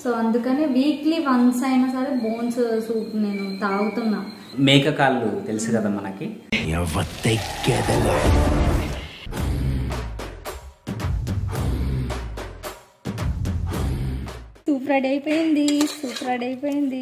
So అందుకని weekly once అయినా సరే బోన్స్ సూప్ నేను తాగుతున్నా మేక కాళ్ళు తెలుసు కదా మనకి సూప్ రెడీ అయిపోయింది సూప్ రెడీ అయిపోయింది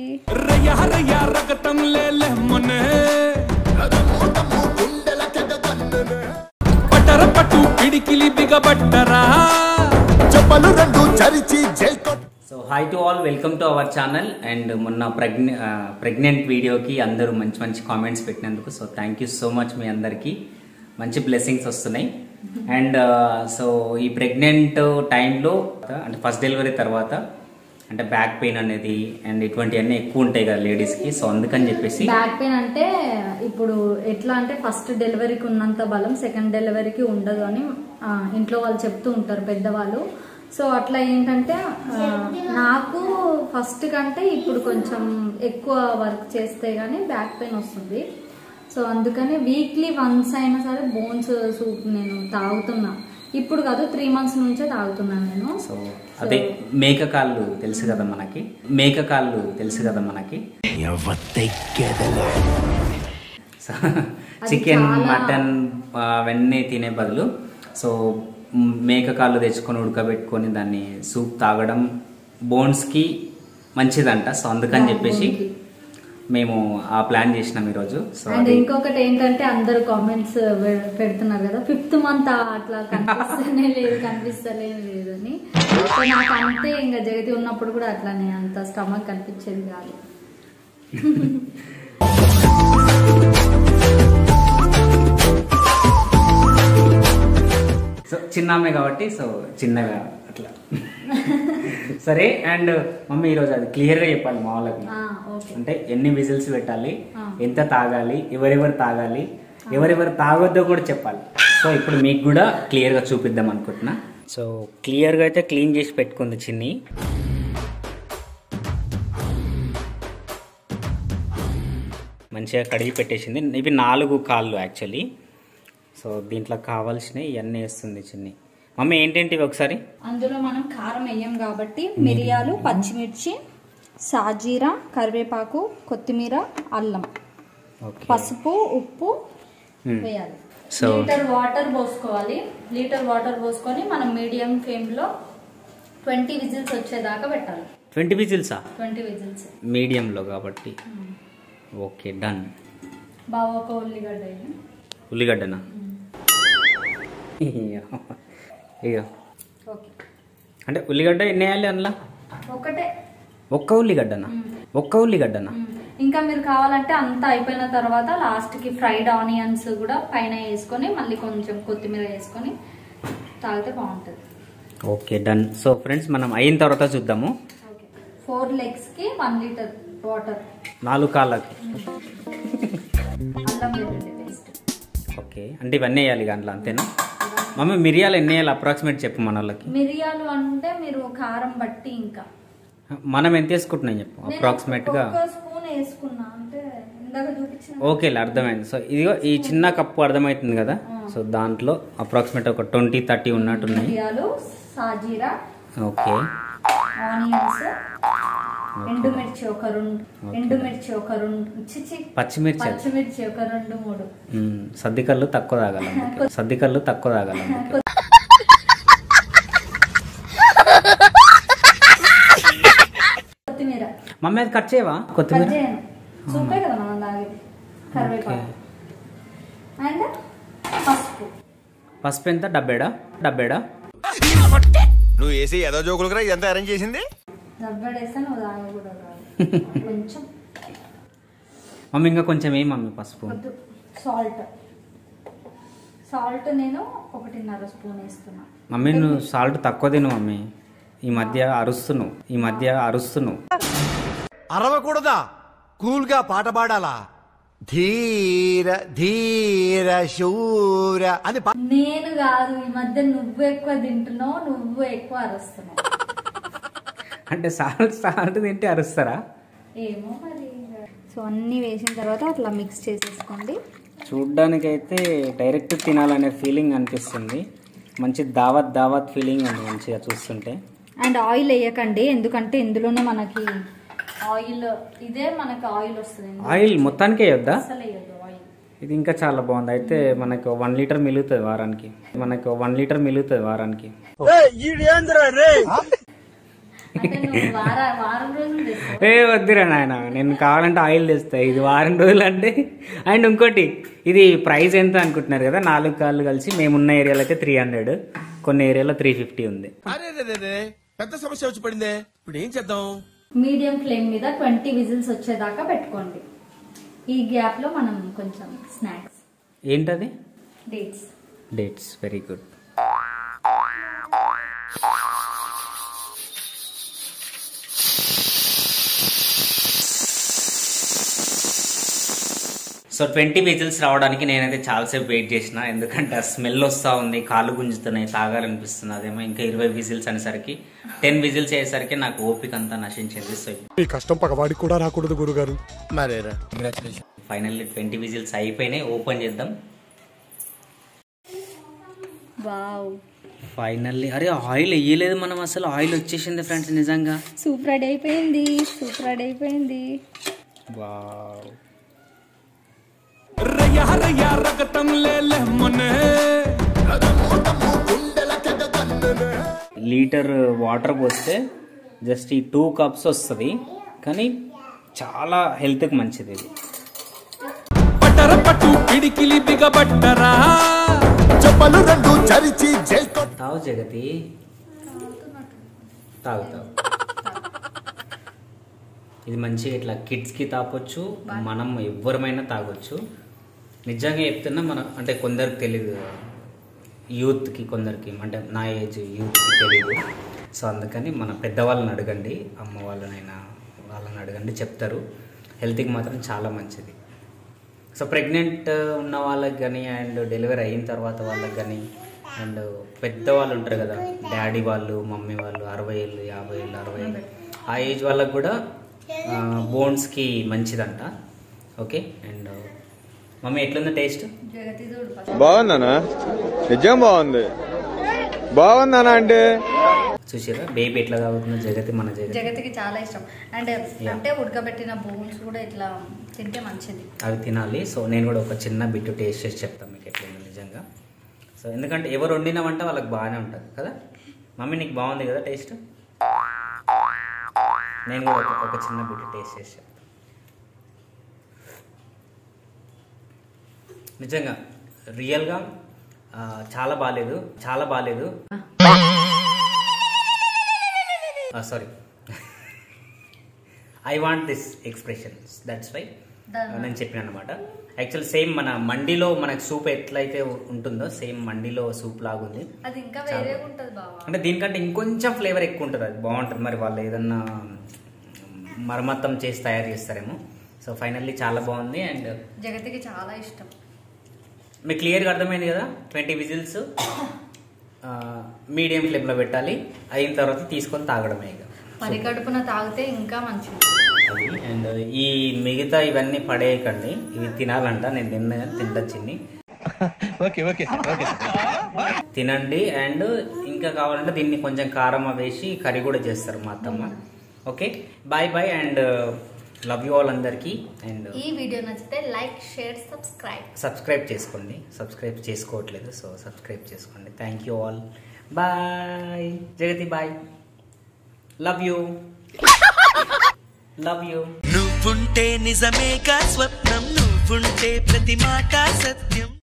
పట్టర పట్టు పిడికిలి బిగబట్టరా చెప్పలు రెండు చరిచి జైకొట్ so hi to all welcome to our channel and మొన్న ప్రెగ్నె ప్రెగ్నెంట్ వీడియోకి అందరూ మంచి మంచి కామెంట్స్ పెట్టినందుకు so thank you so much మీ అందరికీ మంచి బ్లెస్సింగ్స్ వస్తున్నాయి అండ్ సో ఈ ప్రెగ్నెంట్ టైంలో అంటే ఫస్ట్ డెలివరీ తర్వాత అంటే బ్యాక్ పెయిన్ అనేది అండ్ ఇటువంటివన్నీ ఎక్కువ ఉంటాయి కదా లేడీస్కి సో అందుకని చెప్పేసి బ్యాక్ పెయిన్ అంటే ఇప్పుడు ఎట్లా అంటే ఫస్ట్ డెలివరీకి ఉన్నంత బలం సెకండ్ డెలివరీకి ఉండదు అని ఆ, ఇంట్లో వాళ్ళు చెప్తూ ఉంటారు పెద్దవాళ్ళు సో అట్లా ఏంటంటే ఆ, నాకు ఫస్ట్ కంటే ఇప్పుడు కొంచెం ఎక్కువ వర్క్ చేస్తే గానీ బ్యాక్ పెయిన్ వస్తుంది సో అందుకని వీక్లీ వన్స్ అయినా సరే బోన్స్ సూప్ నేను తాగుతున్నా ఇప్పుడు కాదు త్రీ మంత్స్ నుంచే తాగుతున్నాను నేను సో అదే మేక కాళ్ళు తెలుసు కదా మనకి మేక కాళ్ళు తెలుసు కదా మనకి సో చికెన్ చాలా- మటన్ ఆ, అవన్నీ తినే బదులు సో మ్, మేక కాళ్ళు తెచ్చుకొని ఉడకబెట్టుకొని దాన్ని సూప్ తాగడం బోన్స్కి మంచిదంట సో అందుకని చెప్పేసి bone కి. మేము ఆ ప్లాన్ చేసినాం ఈరోజు సో అండ్ అది ఇంకొకటి ఏంటంటే అందరు కామెంట్స్ పెడుతున్నారు కదా ఫిఫ్త్ మంత్ అట్లా కనిపిస్తూనే లేదు కనిపిస్తలే లేదు అని సో నాకు అంతే ఇంకా జగతి ఉన్నప్పుడు కూడా అట్లానే అంత స్టమక్ కనిపించేది కాదు సో చిన్నామే కాబట్టి సో చిన్నగా అట్లా సరే అండ్ మమ్మీ ఈరోజు అది క్లియర్గా చెప్పాలి మా వాళ్ళకి ఆ, ఓకే అంటే ఎన్ని విజిల్స్ పెట్టాలి ఆ. ఎంత తాగాలి ఎవరెవరు తాగాలి ఎవరెవరు తాగొద్దో కూడా చెప్పాలి సో ఇప్పుడు మీకు కూడా క్లియర్గా చూపిద్దాం అనుకుంటున్నా సో క్లియర్గా అయితే క్లీన్ చేసి పెట్టుకుంది చిన్ని మంచిగా కడిగి పెట్టేసింది ఇవి నాలుగు కాళ్ళు యాక్చువల్లీ సో దీంట్లో కావాల్సినవి ఇవన్నీ వేస్తుంది చిన్ని మమ్మీ ఏంటేంటివి ఒకసారి అందులో మనం కారం వేయం కాబట్టి మిరియాలు పచ్చిమిర్చి సాజీరా కరివేపాకు కొత్తిమీర అల్లం ఓకే పసుపు ఉప్పు Hmm. వేయాలి So- లీటర్ వాటర్ పోసుకోవాలి లీటర్ వాటర్ పోసుకొని మనం మీడియం ఫ్లేమ్ లో ట్వంటీ విజిల్స్ వచ్చేదాకా పెట్టాలి ట్వంటీ విజిల్సా ట్వంటీ విజిల్స్ మీడియంలో కాబట్టి ఓకే డన్ బాగా ఒక ఉల్లిగడ్డ వేయి. ఉల్లిగడ్డనా ఇయ్యో. ఇయ్యో ఓకే అంటే ఉల్లిగడ్డ ఎన్ని వేయాలి అందులో ఒకటే ఒక్క ఉల్లిగడ్డనా ఒక్క ఉల్లిగడ్డనా మ్మ్. ఇంకా మీరు కావాలంటే అంతా అయిపోయిన తర్వాత లాస్ట్ కి ఫ్రైడ్ ఆనియన్స్ కూడా పైన వేసుకొని మళ్ళీ కొంచెం కొత్తిమీర వేసుకొని తాగితే బాగుంటుంది ఓకే డన్ సో ఫ్రెండ్స్ మనం అయిన తర్వాత చూద్దాము ఓకే ఫోర్ లెగ్స్ కి వన్ లీటర్ వాటర్ నాలుగు కాళ్ళకి అల్లం వెల్లుల్లి పేస్ట్ ఓకే అంటే ఇవన్నీ వేయాలి దాంట్లో అంతేనా మమ్మీ మిరియాలు ఎన్ని వేయాలి అప్రాక్సిమేట్ చెప్పు మన వాళ్ళకి మిరియాలు అంటే మీరు కారం బట్టి ఇంకా మనం ఎంత వేసుకుంటున్నాం చెప్పు నేను అప్రాక్సిమేట్గా ఒక స్పూన్ వేసుకున్నా అంటే ఇందాక చూపించిన ఓకేలే అర్థమైంది సో ఇదిగో ఈ చిన్న కప్పు అర్థమవుతుంది కదా సో దాంట్లో అప్రాక్సిమేట్ ఒక ట్వంటీ థర్టీ ఉన్నట్టున్నాయి మిరియాలు సాజీరా ఓకే ఆనియన్స్ ఎండుమిర్చి ఒక రెండు ఎండుమిర్చి ఒక రెండు చిచి పచ్చిమిర్చి పచ్చిమిర్చి ఒక రెండు మూడు మ్మ్. సర్దికల్లు తక్కువ తాగాలి అందుకే. సర్దికల్లు తక్కువ తాగాలి అందుకే. కొత్తిమీర మమ్మీ అది కట్ చేయవా కట్ కొత్తిమీర చేయను సూపే కదా మనం తాగేది కరివేపాకు అండ్ పసుపు పసుపు ఎంత డబ్బేడా డబ్బేడా నువ్వు వేసి ఏదో జోకులు కూడా ఇదంతా అరేంజ్ చేసింది దబ్బడేస్తే నువ్వు తాగకూడదు కాదు. కొంచెం మమ్మీ ఇంకా కొంచెం ఏం మమ్మీ పసుపు వద్దు సాల్ట్ సాల్ట్ నేను ఒకటిన్నర స్పూన్ వేస్తున్నా మమ్మీ నువ్వు సాల్ట్ తక్కువ తిను మమ్మీ ఈ మధ్య అరుస్తున్నావు ఈ మధ్య అరుస్తున్నావు అరవకూడదా కూల్ గా పాట పాడాలా ధీర ధీర శూర అని పా- నేను కాదు ఈ మధ్య నువ్వు ఎక్కువ తింటున్నావు నువ్వు ఎక్కువ అరుస్తున్నావు అంటే సాల్ట్ సాల్ట్ తింటే అరుస్తారా ఏమో మరి సో అన్నీ వేసిన తర్వాత అట్లా మిక్స్ చేసేసుకోండి చూడ్డానికైతే డైరెక్ట్ తినాలనే ఫీలింగ్ అనిపిస్తుంది మంచి దావత్ దావత్ ఫీలింగ్ ఉంది మంచిగా చూస్తుంటే అండ్ ఆయిల్ వేయకండి ఎందుకంటే ఇందులోనే మనకి ఆయిల్ ఇదే మనకి ఆయిల్ వస్తుంది ఆయిల్ మొత్తానికే వేయొద్దా అసలు వేయద్దు ఆయిల్ ఇది ఇంకా చాలా బాగుంది అయితే మనకు వన్ లీటర్ మిగులుతుంది వారానికి మనకు వన్ లీటర్ మిగులుతుంది వారానికి అంటే నువ్వు వార వారం రోజులు తెస్తావు ఏ వద్దురా నాయన నేను కావాలంటే ఆయిల్ తెస్తా ఇది వారం రోజులు అంటే అండ్ ఇంకోటి ఇది ప్రైస్ ఎంత అనుకుంటున్నారు కదా నాలుగు కార్లు కలిసి మేమున్న ఏరియాలో అయితే త్రీ హండ్రెడ్ కొన్ని ఏరియాలో త్రీ ఫిఫ్టీ ఉంది అరే రే, రే, రే. పెద్ద సమస్య వచ్చి పడిందే ఇప్పుడు ఏం చేద్దాం మీడియం ఫ్లేమ్ మీద ట్వంటీ విజిల్స్ వచ్చేదాకా పెట్టుకోండి ఈ గ్యాప్ లో మనం కొంచెం స్నాక్స్ ఏంటది dates dates very good so twenty whistles రావడానికి నేనైతే చాలాసేపు వెయిట్ చేసిన ఎందుకంటే ఆ స్మెల్ వస్తూ ఉంది కాళ్ళు గుంజుతున్నాయి తాగాలనిపిస్తుంది అదేమో ఇంకా ఇరవై విజిల్స్ అనేసరికి టెన్ విజిల్స్ అయ్యేసరికి నాకు ఓపిక అంతా నశించింది సో ఈ కష్టం పగవాడికి కూడా రాకూడదు గురుగారు మరేరా కంగ్రాచులేషన్ ఫైనల్లీ ట్వంటీ విజిల్స్ అయిపోయినాయి ఓపెన్ చేద్దాం వావ్ ఫైనల్లీ అరే ఆయిల్ వేయలేదు మనం అసలు ఆయిల్ వచ్చేసింది ఫ్రెండ్స్ నిజంగా సూపర్ రెడీ అయిపోయింది సూపర్ రెడీ అయిపోయింది వావ్ రయ్య రయ్య రగతం లేలే మొనే లీటర్ వాటర్ పోస్తే జస్ట్ ఈ టూ కప్స్ వస్తుంది కానీ చాలా హెల్త్కి మంచిది ఇది పట్టర పట్టు పిడికిలి బిగబట్టరా చెప్పలు రెండు చరిచి జైకో తావు జగతి తాగు తాగు ఇది మంచిగా ఇట్లా కిడ్స్కి తాగొచ్చు మనం ఎవరమైనా తాగొచ్చు నిజంగా చెప్తున్నా మనం అంటే కొందరికి తెలియదు యూత్కి కొందరికి అంటే నా ఏజ్ యూత్కి తెలియదు సో అందుకని మన పెద్దవాళ్ళని అడగండి అమ్మ వాళ్ళనైనా వాళ్ళని అడగండి చెప్తారు హెల్త్కి మాత్రం చాలా మంచిది సో ప్రెగ్నెంట్ ఉన్న వాళ్ళకి కానీ అండ్ డెలివరీ అయిన తర్వాత వాళ్ళకి కానీ అండ్ పెద్దవాళ్ళు ఉంటారు కదా డాడీ వాళ్ళు మమ్మీ వాళ్ళు అరవై ఏళ్ళు యాభై ఏళ్ళు అరవై ఏళ్ళు ఆ ఏజ్ వాళ్ళకి కూడా బోన్స్కి మంచిదంట ఓకే అండ్ మమ్మీ ఎట్లుంది టేస్ట్ జగతి చూడు బాగుందనా నిజం బాగుంది బాగుందనా అంటే చూసారా బేబీ ఎట్లా తాగుతుందో జగతి మన జగతి జగతికి చాలా ఇష్టం అండ్ అంటే ఉడకబెట్టిన బోన్స్ కూడా ఇట్లా తింటే మంచిది అవి తినాలి సో నేను కూడా ఒక చిన్న బిట్టు టేస్ట్ చేసి చెప్తాను మీకు ఎట్లుంది నిజంగా సో ఎందుకంటే ఎవరు వండిన వంట వాళ్ళకి బాగానే ఉంటుంది కదా మమ్మీ నీకు బాగుంది కదా టేస్ట్ నేను కూడా ఒక- ఒక చిన్న బిట్టు టేస్ట్ చేసి చెప్తాను నిజంగా రియల్గా ఆ, చాలా బాగాలేదు చాలా బాగాలేదు sorry I want this expressions that's why నేను చెప్పిన అనమాట యాక్చువల్ సేమ్ మన మండిలో మనకి సూప్ ఎట్లయితే ఉంటుందో సేమ్ మండిలో సూప్ లాగుంది అది ఇంకా చాలా వేరే బాగుంది. ఉంటది బావా అంటే దీనికంటే ఇంకొంచెం ఫ్లేవర్ ఎక్కువ ఉంటుంది అది బాగుంటుంది మరి వాళ్ళు ఏదన్నా మరమ్మత్తం చేసి తయారు చేస్తారేమో సో ఫైనల్లీ చాలా బాగుంది అండ్ జగతికి చాలా ఇష్టం మీకు క్లియర్గా అర్థమైంది కదా ట్వంటీ విజిల్స్ మీడియం ఫ్లేమ్లో పెట్టాలి అయిన తర్వాత తీసుకొని తాగడమే ఇక పరికడుపున తాగితే ఇంకా మంచిది అది అండ్ ఈ మిగతా ఇవన్నీ పడేయకండి ఇవి తినాలంట నేను తిన్న తింటొచ్చింది తినండి అండ్ ఇంకా కావాలంటే దీన్ని కొంచెం కారం వేసి కర్రీ కూడా చేస్తారు మా అత్తమ్మ okay bye bye and love you all అందరికీ అండ్ ఈ వీడియో నచ్చితే లైక్ షేర్ సబ్స్క్రైబ్ సబ్స్క్రైబ్ చేసుకోండి సబ్స్క్రైబ్ చేసుకోవట్లేదు సో సబ్స్క్రైబ్ చేసుకోండి thank you all bye Jagathi bye love you love you నువ్వుంటే నిజమేగా స్వప్నం నువ్వుంటే ప్రతి మాట సత్యం